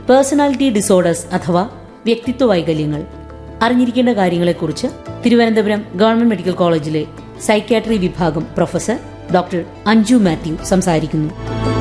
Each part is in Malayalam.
പേഴ്സണാലിറ്റി ഡിസോർഡേഴ്സ് അഥവാ വ്യക്തിത്വ വൈകല്യങ്ങൾ അറിഞ്ഞിരിക്കേണ്ട കാര്യങ്ങളെക്കുറിച്ച് തിരുവനന്തപുരം ഗവൺമെന്റ് മെഡിക്കൽ കോളേജിലെ സൈക്യാട്രി വിഭാഗം പ്രൊഫസർ ഡോക്ടർ അഞ്ജു മാത്യു സംസാരിക്കുന്നു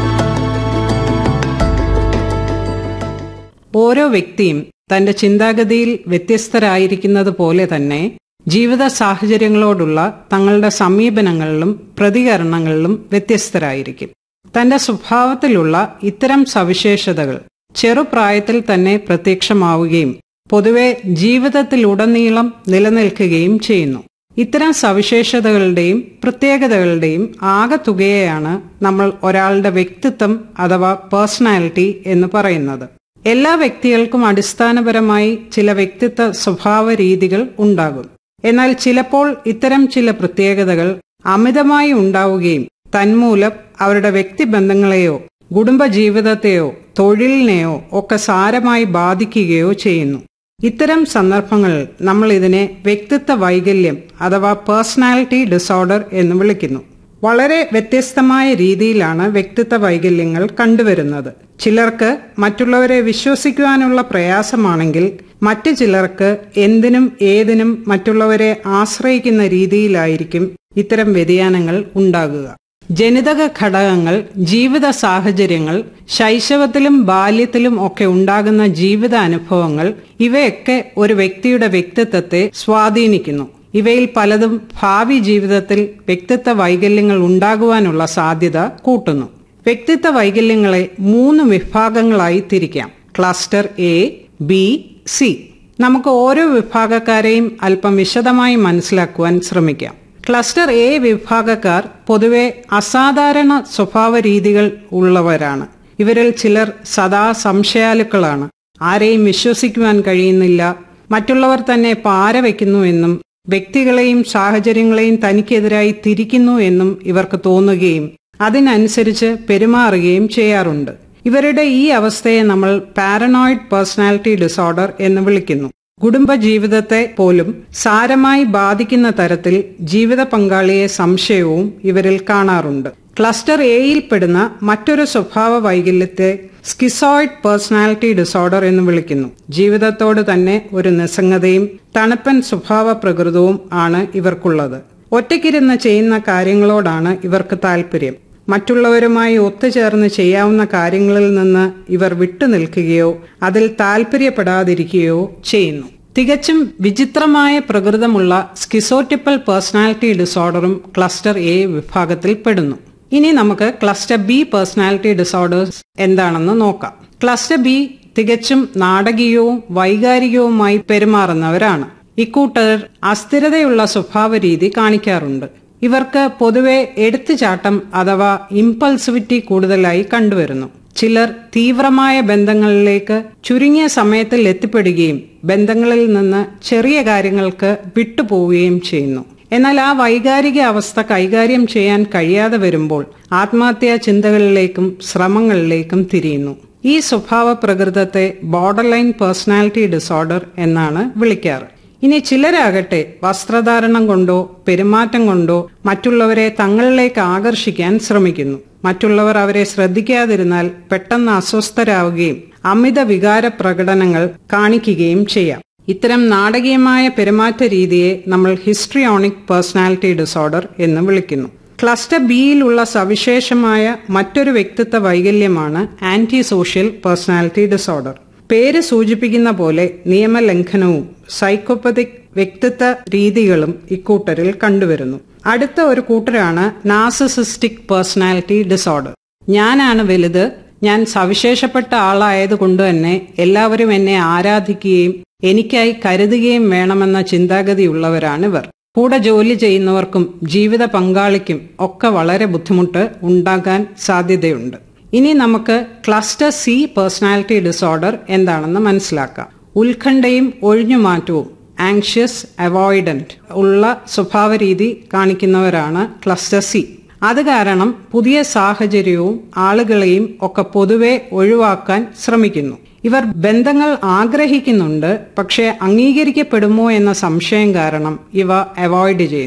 ഓരോ വ്യക്തിയും തന്റെ ചിന്താഗതിയിൽ വ്യത്യസ്തരായിരിക്കുന്നത് പോലെ തന്നെ ജീവിത സാഹചര്യങ്ങളോടുള്ള തങ്ങളുടെ സമീപനങ്ങളിലും പ്രതികരണങ്ങളിലും വ്യത്യസ്തരായിരിക്കും തന്റെ സ്വഭാവത്തിലുള്ള ഇത്തരം സവിശേഷതകൾ ചെറുപ്രായത്തിൽ തന്നെ പ്രത്യക്ഷമാവുകയും പൊതുവെ ജീവിതത്തിലുടനീളം നിലനിൽക്കുകയും ചെയ്യുന്നു ഇത്തരം സവിശേഷതകളുടെയും പ്രത്യേകതകളുടെയും ആകെത്തുകയെയാണ് നമ്മൾ ഒരാളുടെ വ്യക്തിത്വം അഥവാ പേഴ്സണാലിറ്റി എന്ന് പറയുന്നത് എല്ലാ വ്യക്തികൾക്കും അടിസ്ഥാനപരമായി ചില വ്യക്തിത്വ സ്വഭാവ രീതികൾ ഉണ്ടാകും എന്നാൽ ചിലപ്പോൾ ഇത്തരം ചില പ്രത്യേകതകൾ അമിതമായി ഉണ്ടാവുകയും തന്മൂലം അവരുടെ വ്യക്തിബന്ധങ്ങളെയോ കുടുംബജീവിതത്തെയോ തൊഴിലിനെയോ ഒക്കെ സാരമായി ബാധിക്കുകയോ ചെയ്യുന്നു ഇത്തരം സന്ദർഭങ്ങളിൽ നമ്മൾ ഇതിനെ വ്യക്തിത്വ വൈകല്യം അഥവാ പേഴ്സണാലിറ്റി ഡിസോർഡർ എന്ന് വിളിക്കുന്നു വളരെ വ്യത്യസ്തമായ രീതിയിലാണ് വ്യക്തിത്വ വൈകല്യങ്ങൾ കണ്ടുവരുന്നത് ചിലർക്ക് മറ്റുള്ളവരെ വിശ്വസിക്കുവാനുള്ള പ്രയാസമാണെങ്കിൽ മറ്റു ചിലർക്ക് എന്തിനും ഏതിനും മറ്റുള്ളവരെ ആശ്രയിക്കുന്ന രീതിയിലായിരിക്കും ഇത്തരം വ്യതിയാനങ്ങൾ ഉണ്ടാകുക ജനിതക ഘടകങ്ങൾ ജീവിത സാഹചര്യങ്ങൾ ശൈശവത്തിലും ബാല്യത്തിലും ഒക്കെ ഉണ്ടാകുന്ന ജീവിത അനുഭവങ്ങൾ ഇവയൊക്കെ ഒരു വ്യക്തിയുടെ വ്യക്തിത്വത്തെ സ്വാധീനിക്കുന്നു ഇവയിൽ പലതും ഭാവി ജീവിതത്തിൽ വ്യക്തിത്വ വൈകല്യങ്ങൾ ഉണ്ടാകുവാനുള്ള സാധ്യത കൂട്ടുന്നു വ്യക്തിത്വ വൈകല്യങ്ങളെ മൂന്ന് വിഭാഗങ്ങളായി തിരിക്കാം ക്ലസ്റ്റർ എ ബി സി നമുക്ക് ഓരോ വിഭാഗക്കാരെയും അല്പം വിശദമായി മനസ്സിലാക്കുവാൻ ശ്രമിക്കാം ക്ലസ്റ്റർ എ വിഭാഗക്കാർ പൊതുവെ അസാധാരണ സ്വഭാവ രീതികൾ ഉള്ളവരാണ് ഇവരിൽ ചിലർ സദാ സംശയാലുക്കളാണ് ആരെയും വിശ്വസിക്കുവാൻ കഴിയുന്നില്ല മറ്റുള്ളവർ തന്നെ പാര വയ്ക്കുന്നു എന്നും വ്യക്തികളെയും സാഹചര്യങ്ങളെയും തനിക്കെതിരായി തിരിക്കുന്നു എന്നും ഇവർക്ക് തോന്നുകയും അതിനനുസരിച്ച് പെരുമാറുകയും ചെയ്യാറുണ്ട് ഇവരുടെ ഈ അവസ്ഥയെ നമ്മൾ പാരനോയിഡ് പേഴ്സണാലിറ്റി ഡിസോർഡർ എന്ന് വിളിക്കുന്നു കുടുംബജീവിതത്തെ പോലും സാരമായി ബാധിക്കുന്ന തരത്തിൽ ജീവിത പങ്കാളിയെ സംശയവും ഇവരിൽ കാണാറുണ്ട് ക്ലസ്റ്റർ എയിൽപ്പെടുന്ന മറ്റൊരു സ്വഭാവ വൈകല്യത്തെ സ്കിസോയിഡ് പേഴ്സണാലിറ്റി ഡിസോർഡർ എന്ന് വിളിക്കുന്നു ജീവിതത്തോട് തന്നെ ഒരു നിസ്സംഗതയും തണുപ്പൻ സ്വഭാവ പ്രകൃതവും ആണ് ഇവർക്കുള്ളത് ഒറ്റയ്ക്കിരുന്ന് ചെയ്യുന്ന കാര്യങ്ങളോടാണ് ഇവർക്ക് താല്പര്യം മറ്റുള്ളവരുമായി ഒത്തുചേർന്ന് ചെയ്യാവുന്ന കാര്യങ്ങളിൽ നിന്ന് ഇവർ വിട്ടുനിൽക്കുകയോ അതിൽ താല്പര്യപ്പെടാതിരിക്കുകയോ ചെയ്യുന്നു തികച്ചും വിചിത്രമായ പ്രകൃതമുള്ള സ്കിസോട്ടിപ്പൽ പേഴ്സണാലിറ്റി ഡിസോർഡറും ക്ലസ്റ്റർ എ വിഭാഗത്തിൽ പെടുന്നു ഇനി നമുക്ക് ക്ലസ്റ്റർ ബി പേഴ്സണാലിറ്റി ഡിസോർഡേഴ്സ് എന്താണെന്ന് നോക്കാം ക്ലസ്റ്റർ ബി തികച്ചും നാടകീയവും വൈകാരികവുമായി പെരുമാറുന്നവരാണ് ഇക്കൂട്ടർ അസ്ഥിരതയുള്ള സ്വഭാവ രീതി കാണിക്കാറുണ്ട് ഇവർക്ക് പൊതുവെ എടുത്തുചാട്ടം അഥവാ ഇമ്പൾസിവിറ്റി കൂടുതലായി കണ്ടുവരുന്നു ചിലർ തീവ്രമായ ബന്ധങ്ങളിലേക്ക് ചുരുങ്ങിയ സമയത്തിൽ എത്തിപ്പെടുകയും ബന്ധങ്ങളിൽ നിന്ന് ചെറിയ കാര്യങ്ങൾക്ക് വിട്ടുപോവുകയും ചെയ്യുന്നു എന്നാൽ ആ വൈകാരിക അവസ്ഥ കൈകാര്യം ചെയ്യാൻ കഴിയാതെ വരുമ്പോൾ ആത്മഹത്യാ ചിന്തകളിലേക്കും ശ്രമങ്ങളിലേക്കും തിരിയുന്നു ഈ സ്വഭാവ പ്രകൃതത്തെ ബോർഡർലൈൻ പേഴ്സണാലിറ്റി ഡിസോർഡർ എന്നാണ് വിളിക്കാറ് ഇനി ചിലരാകട്ടെ വസ്ത്രധാരണം കൊണ്ടോ പെരുമാറ്റം കൊണ്ടോ മറ്റുള്ളവരെ തങ്ങളിലേക്ക് ആകർഷിക്കാൻ ശ്രമിക്കുന്നു മറ്റുള്ളവർ അവരെ ശ്രദ്ധിക്കാതിരുന്നാൽ പെട്ടെന്ന് അസ്വസ്ഥരാവുകയും അമിത വികാര പ്രകടനങ്ങൾ കാണിക്കുകയും ചെയ്യാം ഇത്തരം നാടകീയമായ പെരുമാറ്റ രീതിയെ നമ്മൾ ഹിസ്ട്രിയോണിക് പേഴ്സണാലിറ്റി ഡിസോർഡർ എന്ന് വിളിക്കുന്നു ക്ലസ്റ്റർ ബിയിലുള്ള സവിശേഷമായ മറ്റൊരു വ്യക്തിത്വ വൈകല്യമാണ് ആന്റി സോഷ്യൽ പേഴ്സണാലിറ്റി ഡിസോർഡർ പേര് സൂചിപ്പിക്കുന്ന പോലെ നിയമലംഘനവും സൈക്കോപ്പതിക് വ്യക്തിത്വ രീതികളും ഇക്കൂട്ടരിൽ കണ്ടുവരുന്നു അടുത്ത ഒരു കൂട്ടരാണ് നാസസിസ്റ്റിക് പേഴ്സണാലിറ്റി ഡിസോർഡർ ഞാനാണ് വലുത് ഞാൻ സവിശേഷപ്പെട്ട ആളായതുകൊണ്ട് തന്നെ എല്ലാവരും എന്നെ ആരാധിക്കുകയും എനിക്കായി കരുതുകയും വേണമെന്ന ചിന്താഗതിയുള്ളവരാണിവർ കൂടെ ജോലി ചെയ്യുന്നവർക്കും ജീവിത പങ്കാളിക്കും ഒക്കെ വളരെ ബുദ്ധിമുട്ട് ഉണ്ടാകാൻ സാധ്യതയുണ്ട് ഇനി നമുക്ക് ക്ലസ്റ്റർ സി പേഴ്സണാലിറ്റി ഡിസോർഡർ എന്താണെന്ന് മനസ്സിലാക്കാം ഉത്കണ്ഠയും ഒഴിഞ്ഞുമാറ്റവും ആങ്ഷ്യസ് അവോയ്ഡന്റ് ഉള്ള സ്വഭാവ രീതി കാണിക്കുന്നവരാണ് ക്ലസ്റ്റർ സി അത് കാരണം പുതിയ സാഹചര്യവും ആളുകളെയും ഒക്കെ പൊതുവെ ഒഴിവാക്കാൻ ശ്രമിക്കുന്നു ഇവർ ബന്ധങ്ങൾ ആഗ്രഹിക്കുന്നുണ്ട് പക്ഷേ അംഗീകരിക്കപ്പെടുമോ എന്ന സംശയം കാരണം ഇവ അവോയ്ഡ് ചെയ്യുന്നു